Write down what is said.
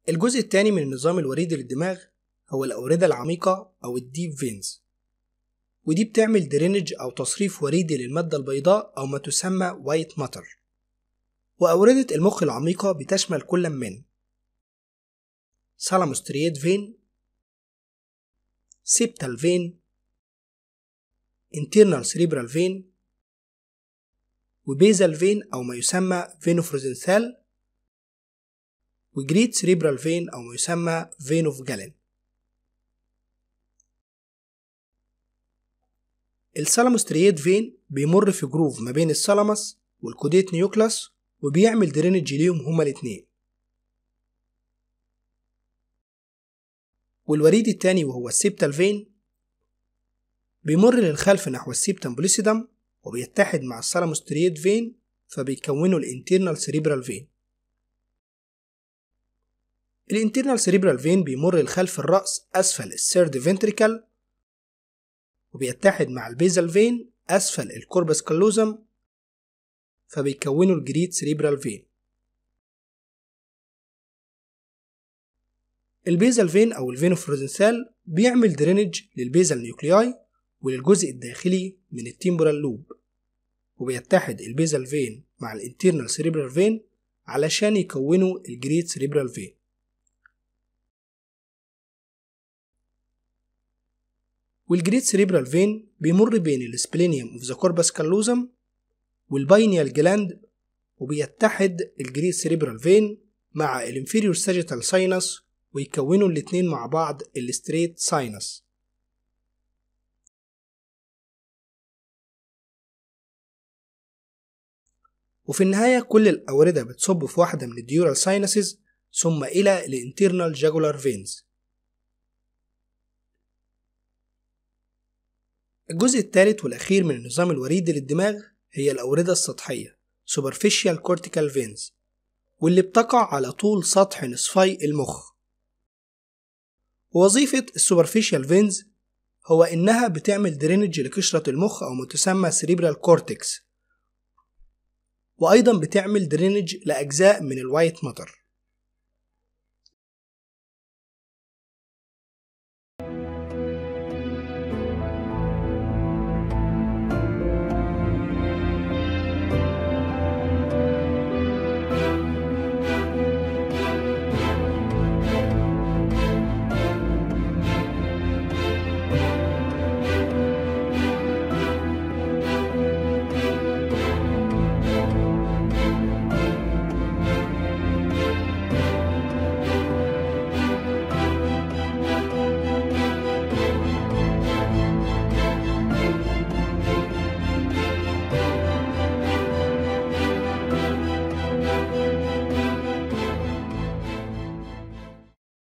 الجزء الثاني من النظام الوريدي للدماغ هو الأوردة العميقة أو الديب فينز ودي بتعمل درينج أو تصريف وريدي للمادة البيضاء أو ما تسمى وايت ماتر وأوردة المخ العميقة بتشمل كل من سالاموستريات فين سيبتال فين internal cerebral vein وبيزال فين أو ما يسمى فينوفروزنثال وجريت سريبرال فين أو ما يسمى فين اوف جالين السالاموستريات فين بيمر في جروف ما بين السالاموس والكوديت نيوكلاس وبيعمل درينج ليهم هما الاتنين والوريد التاني وهو السيبتال فين بيمر للخلف نحو السيبتم بوليسيدم وبيتحد مع السالاموستريات فين فبيكونوا الانترنال سريبرال فين الانترنال سريبرال فين بيمر لخلف الرأس أسفل السيرد فنتريكال وبيتحد مع البيزال فين أسفل الكوربس كالوزم فبيكونوا الجريد سريبرال فين البيزال فين أو الفينوفروزنسال بيعمل درينج للبيزال نيوكلياي وللجزء الداخلي من التيمبورال لوب وبيتحد البيزال فين مع الانترنال سريبرال فين علشان يكونوا الجريد سريبرال فين والجريد سريبرال فين بيمر بين السبلينيوم اوف ذا كوربس كالوزم والباينيال جلاند وبيتحد الجريد سريبرال فين مع الانفيريور ساجيتال ساينس ويكونوا الاتنين مع بعض الستريت ساينس وفي النهاية كل الأوردة بتصب في واحدة من الديورال ساينسز ثم إلى الانترنال جاجولار فينز الجزء الثالث والأخير من النظام الوريدي للدماغ هي الأوردة السطحية superficial cortical veins واللي بتقع على طول سطح نصفي المخ ووظيفة السوبرفيشال فينز هو إنها بتعمل درينج لقشرة المخ أو ما تسمى cerebral cortex وأيضا بتعمل درينج لأجزاء من الوايت ماتر